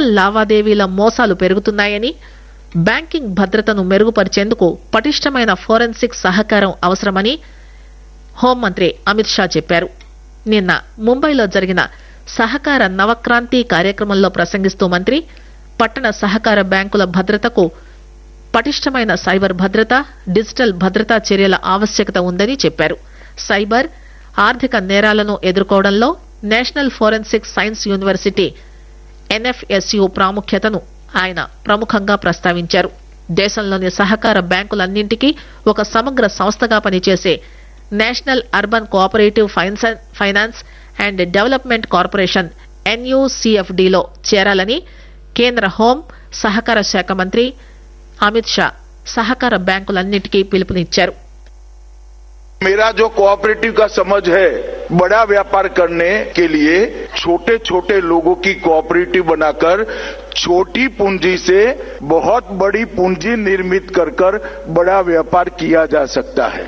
digital లావాదేవీల మోసాలు పెరుగుతున్నాయని బ్యాంకింగ్ భద్రతను మెరుగుపరిచేందుకు పటిష్టమైన ఫోరెన్సిక్ సహకారం అవసరమని హోంమంత్రి అమిత్ షా చెప్పారు నిన్న ముంబైలో జరిగిన సహకార నవక్రాంతి కార్యక్రమంలో ప్రసంగిస్తూ మంత్రి పట్టణ సహకార బ్యాంకుల భద్రతకు పటిష్టమైన సైబర్ భద్రత డిజిటల్ భద్రతా చర్యల ఆవశ్యకత ఉందని చెప్పారు సైబర్ ఆర్థిక నేరాలను ఎదుర్కోవడంలో national forensic science university NFSU ప్రాముఖ్యతను ఆయన ప్రముఖంగా ప్రస్తావించారు దేశంలోని సహకార బ్యాంకులన్నింటికీ ఒక సమగ్ర సంస్థగా పనిచేసే national urban cooperative finance and development corporation ఎన్యూసీఎఫ్డీలో చేరాలని కేంద్ర హోం సహకార శాఖ మంత్రి అమిత్ షా సహకార బ్యాంకులన్నింటికీ పిలుపునిచ్చారు मेरा जो कोऑपरेटिव का समझ है बड़ा व्यापार करने के लिए छोटे छोटे लोगों की कोऑपरेटिव बनाकर छोटी पूंजी से बहुत बड़ी पूंजी निर्मित कर कर बड़ा व्यापार किया जा सकता है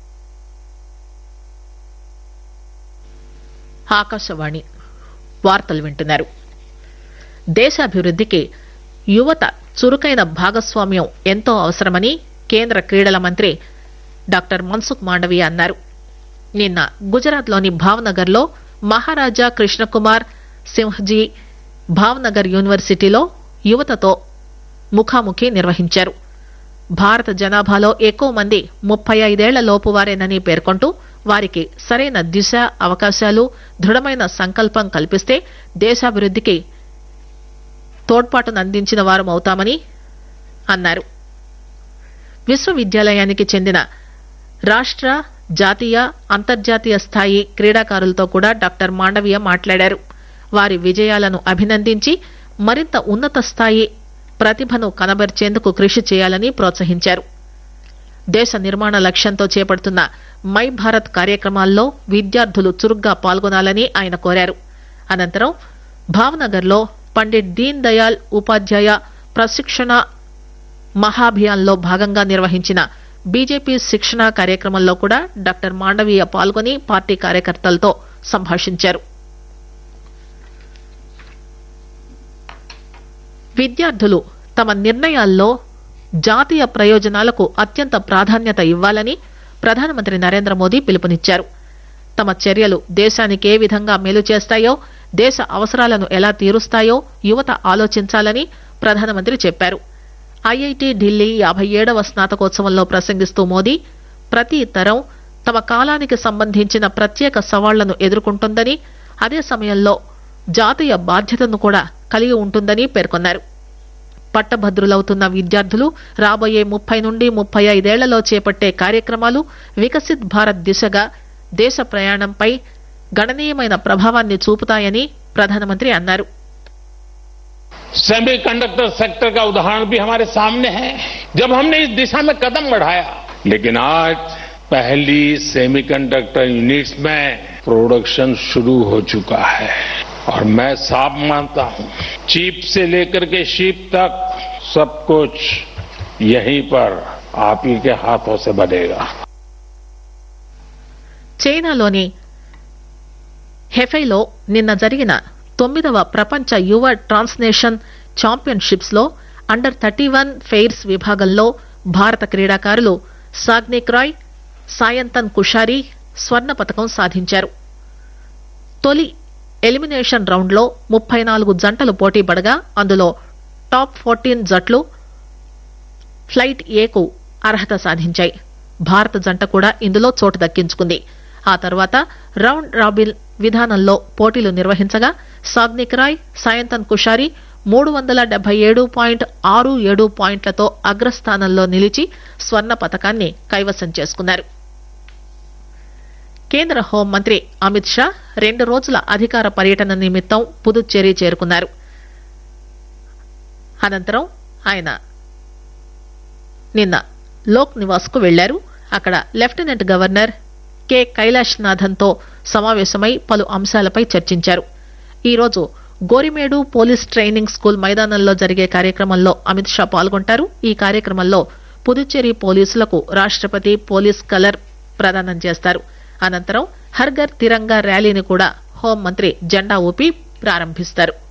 ఆకాశవాణి వార్తలు వింటున్నారు దేశాభివృద్ధికి యువత చురుకైన భాగస్వామ్యం ఎంతో అవసరమని కేంద్ర క్రీడల మంత్రి డాక్టర్ మన్సుఖ్ మాండవీయ అన్నారు నిన్న గుజరాత్లోని భావ్నగర్లో మహారాజా కృష్ణకుమార్ సింహ్జీ భావ్నగర్ యూనివర్సిటీలో యువతతో ముఖాముఖి నిర్వహించారు భారత జనాభాలో ఎక్కువ మంది ముప్పై ఐదేళ్ల లోపు వారేనని పేర్కొంటూ వారికి సరైన దిశ అవకాశాలు దృఢమైన సంకల్పం కల్పిస్తే దేశాభివృద్ధికి తోడ్పాటునందించిన వారమవుతామని అన్నారు విశ్వవిద్యాలయానికి చెందిన రాష్ట్ర జాతీయ అంతర్జాతీయ స్థాయి క్రీడాకారులతో కూడా డాక్టర్ మాండవీయ మాట్లాడారు వారి విజయాలను అభినందించి మరింత ఉన్నత స్థాయి ప్రతిభను కనబరిచేందుకు కృషి చేయాలని ప్రోత్సహించారు దేశ నిర్మాణ లక్ష్యంతో చేపడుతున్న మై భారత్ కార్యక్రమాల్లో విద్యార్థులు చురుగ్గా పాల్గొనాలని ఆయన కోరారు అనంతరం భావనగర్లో పండిట్ దీన్ దయాళ్ ఉపాధ్యాయ ప్రశిక్షణ మహాభియాన్లో భాగంగా నిర్వహించిన బీజేపీ శిక్షణ కార్యక్రమంలో కూడా డాక్టర్ మాండవీయ పాల్గొని పార్టీ కార్యకర్తలతో సంభాషించారు విద్యార్థులు తమ నిర్ణయాల్లో జాతీయ ప్రయోజనాలకు అత్యంత ప్రాధాన్యత ఇవ్వాలని ప్రధానమంత్రి నరేంద్ర మోదీ పిలుపునిచ్చారు తమ చర్యలు దేశానికి ఏ విధంగా మేలు చేస్తాయో దేశ అవసరాలను ఎలా తీరుస్తాయో యువత ఆలోచించాలని ప్రధానమంత్రి చెప్పారు ఐఐటి ఢిల్లీ యాభై ఏడవ స్నాతకోత్సవంలో ప్రసంగిస్తూ మోదీ ప్రతి తరం తమ కాలానికి సంబంధించిన ప్రత్యేక సవాళ్లను ఎదుర్కొంటుందని అదే సమయంలో జాతీయ బాధ్యతను కూడా కలిగి ఉంటుందని పేర్కొన్నారు పట్టభద్రులవుతున్న విద్యార్థులు రాబోయే ముప్పై నుండి ముప్పై ఐదేళ్లలో చేపట్టే కార్యక్రమాలు వికసిత్ భారత్ దిశగా దేశ ప్రయాణంపై గణనీయమైన ప్రభావాన్ని చూపుతాయని ప్రధానమంత్రి అన్నారు सेमीकंडक्टर सेक्टर का उदाहरण भी हमारे सामने है जब हमने इस दिशा में कदम बढ़ाया लेकिन आज पहली सेमीकंडक्टर यूनिट्स में प्रोडक्शन शुरू हो चुका है और मैं साफ मानता हूं चीप से लेकर के शिप तक सब कुछ यहीं पर आप ही के हाथों से बनेगा చైనాలోని హెఫైలో నిన్న జరిగిన తొమ్మిదవ ప్రపంచ యువ ట్రాన్స్నేషన్ ఛాంపియన్షిప్స్ లో అండర్ థర్టీ వన్ ఫెయిర్స్ విభాగంలో భారత క్రీడాకారులు సాగ్నిక్ రాయ్ సాయంతన్ కుషారి స్వర్ణ పతకం సాధించారు తొలి ఎలిమినేషన్ రౌండ్ లో ముప్పై నాలుగు జంటలు పోటీ పడగా అందులో టాప్ ఫోర్టీన్ జట్లు ఫ్లైట్ ఏకు అర్హత సాధించాయి భారత జంట కూడా ఇందులో చోటు దక్కించుకుంది ఆ తర్వాత రౌండ్ రాబిన్ విధానంలో పోటీలు నిర్వహించగా సాగ్నిక్ రాయ్ సాయంతన్ కుషారి మూడు వందల డెబ్బై ఏడు పాయింట్ ఆరు ఏడు పాయింట్లతో అగ్రస్థానంలో నిలిచి స్వర్ణ పతకాన్ని కైవసం చేసుకున్నారు కేంద్ర హోంమంత్రి అమిత్ షా రెండు రోజుల అధికార పర్యటన నిమిత్తం పుదుచ్చేరి చేరుకున్నారు అనంతరం ఆయన నిన్న లోక్ నివాస్ కు వెళ్లారు అక్కడ lieutenant governor K Kailashnathan తో సమావేశమై పలు అంశాలపై చర్చించారు ఈరోజు గోరిమేడు పోలీస్ ట్రైనింగ్ స్కూల్ మైదానంలో జరిగే కార్యక్రమంలో అమిత్ షా పాల్గొంటారు ఈ కార్యక్రమంలో పుదుచ్చేరి పోలీసులకు రాష్టపతి పోలీస్ కలర్ ప్రదానం చేస్తారు అనంతరం హర్ఘర్ తిరంగా ర్యాలీని కూడా హోంమంత్రి జెండా ఊపి ప్రారంభిస్తారు